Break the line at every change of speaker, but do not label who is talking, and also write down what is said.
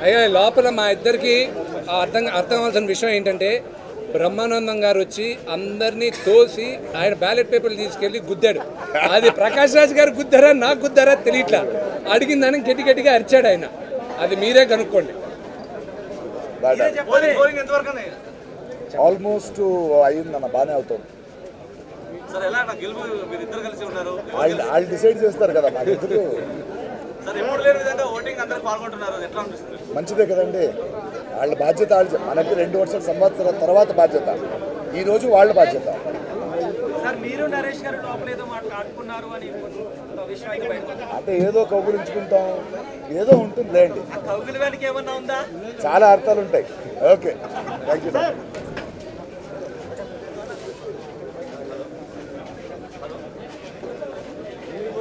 అయ్యా లోపల మా ఇద్దరికి అర్థం అర్థం కావాల్సిన విషయం ఏంటంటే బ్రహ్మానందం గారు వచ్చి అందరినీ తోసి ఆయన బ్యాలెట్ పేపర్లు తీసుకెళ్లి గుద్దాడు అది ప్రకాష్ రాజ్ గారు గుద్దారా నాకు గుద్దారా తెలియట్లా అడిగిందని గట్టి గట్టిగా అరిచాడు ఆయన అది మీరే కనుక్కోండి
పోలింగ్ పోలింగ్ ఎంతవరకు అన్నయ్య?
ఆల్మోస్ట్ అయ్యిందన్న బాగానే అవుతుంది
సార్ ఎలా అన్న గెలుపు మీరు ఇద్దరు కలిసి ఉన్నారు
వాళ్ళు వాళ్ళు డిసైడ్ చేస్తారు కదా మాకు ఎందుకు
సార్ ఎప్పుడు లేని విధంగా ఓటింగ్ అందరూ పాల్గొంటున్నారు ఎట్లా అనిపిస్తుంది
మంచిదే కదండి వాళ్ళ బాధ్యత వాళ్ళు మనకి రెండు వర్షాల సంవత్సరాల తర్వాత బాధ్యత ఈ రోజు వాళ్ళ బాధ్యత
సార్ మీరు నరేష్ గారు లోపల ఏదో మాట్లాడుకున్నారు అని కొంత విషయం అయితే బయటకు వచ్చింది.
అంటే ఏదో కౌగులించుకుంటాం ఏదో ఉంటుంది లేండి
ఆ కౌగులు వెనక ఏమన్నా ఉందా
చాలా అర్థాలు ఉంటాయి ఓకే థ్యాంక్ యూ